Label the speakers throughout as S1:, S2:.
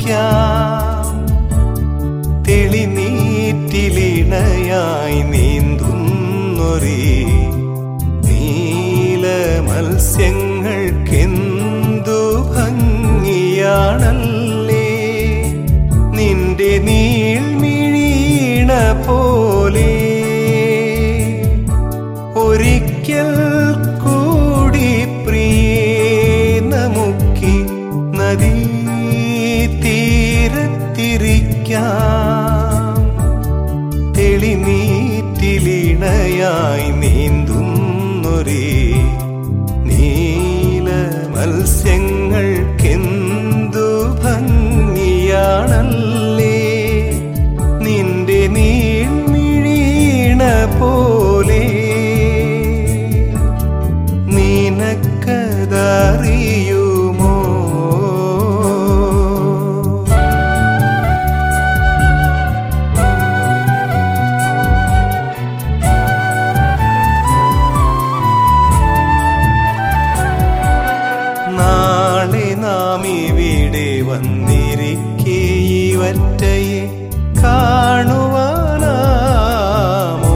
S1: തെളിനീറ്റിലിണയായി നീന്തുന്നൊരീ നീല മത്സ്യങ്ങൾക്കെന്തു ഭംഗിയാണല്ലേ നിന്റെ നീൾമിഴീണ പോലെ ഒരിക്കൽ കൂടി പ്രിയേ നമുക്കി നദീ തീരത്തിരിക്കാം തെളിനീറ്റിലിണയായി നീന്തുന്നൊരേ നീല മത്സ്യങ്ങൾക്കെന്തു ഭംഗിയാണല്ലേ നിന്റെ നീൾമിഴീണ പോലെ നിനക്കതറിയുമോ നാളെ നാം ഇവിടെ വന്നിരിക്കെ ഇവറ്റയെ കാണുവാനാമോ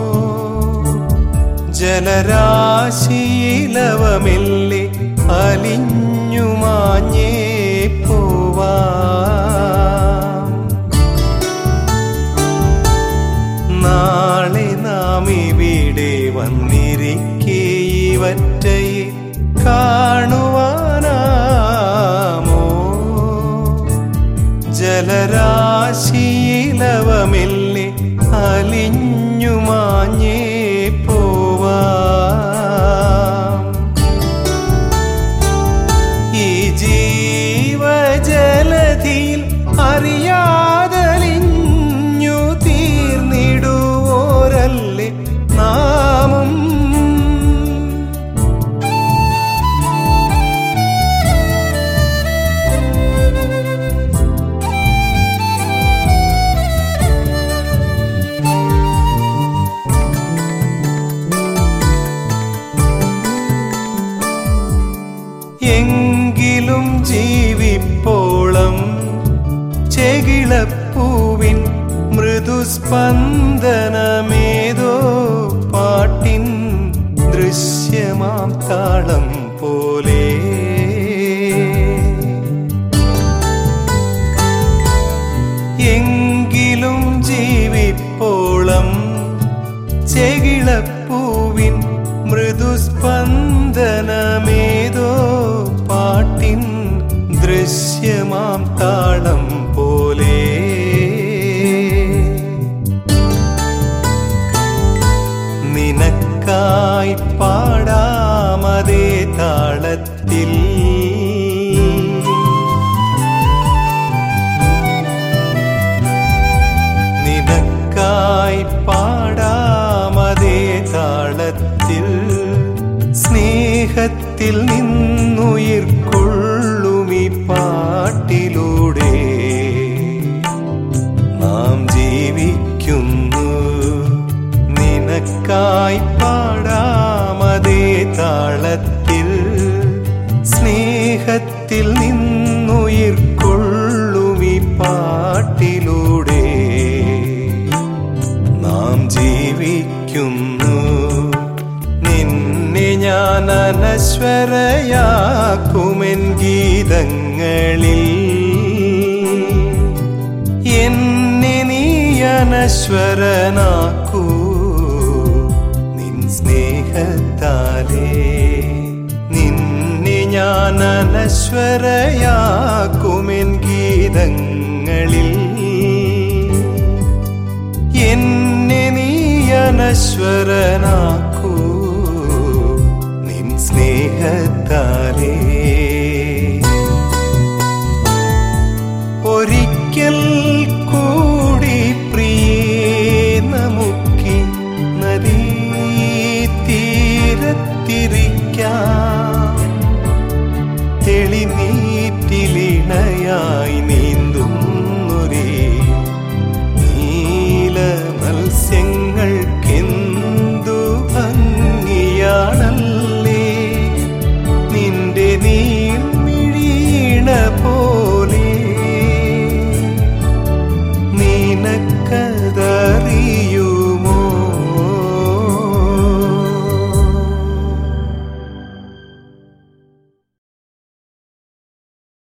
S1: ജലരാശിയിലവമെല്ലെ അലിഞ്ഞു മാഞ്ഞേ പോവാം നാളെ നാം ഇവിടെ വന്നിരിക്കെ ഇവറ്റയെ കാണുവാനാമോ ജലരാശിയിലവമെല്ലെ അലിഞ്ഞു മാഞ്ഞേ പോവാം ഈ ജീവജലധിയിൽ അറിയാതലിഞ്ഞു തീർന്നിടുവോരല്ലേ നാമം എങ്കിലും ജീവിപ്പോളം ചെകിളപ്പൂവിൻ മൃദുസ്പന്ദനമേതോ പാട്ടിൻ ദൃശ്യമാം താളം പോലെ എങ്കിലും ജീവിപ്പോളം ചെകിളപ്പൂവിൻ മൃദുസ്പന്ദനമേതോ പാട്ടിൻ ദൃശ്യമാം താളം പോലെ നിനക്കായി പാടാമതേ താളത്തിൽ നിനക്കായി പാടാമതേ താളത്തിൽ സ്നേഹത്തിൽ നിന്നുയിർക്കൊള്ളുമി പാട്ടിലൂടെ നാം ജീവിക്കുന്നു നിനക്കായി പാടാമതേ താളത്തിൽ സ്നേഹത്തിൽ നിന്നുയിർക്കൊള്ളുമി പാട്ടിലൂടെ നാം ജീവിക്കുന്നു നിന്നെ ഞാൻ അനശ്വരയാക്കുമെൻ ഗീതങ്ങളിൽ എന്നെ നീ അനശ്വരനാക്കൂ നിൻ സ്നേഹത്താലേ നിന്നെ ഞാൻ അനശ്വരയാക്കുമെൻ ഗീതങ്ങളിൽ എന്നെ നീ അനശ്വരനാക്കൂ നിൻ സ്നേഹത്താലേ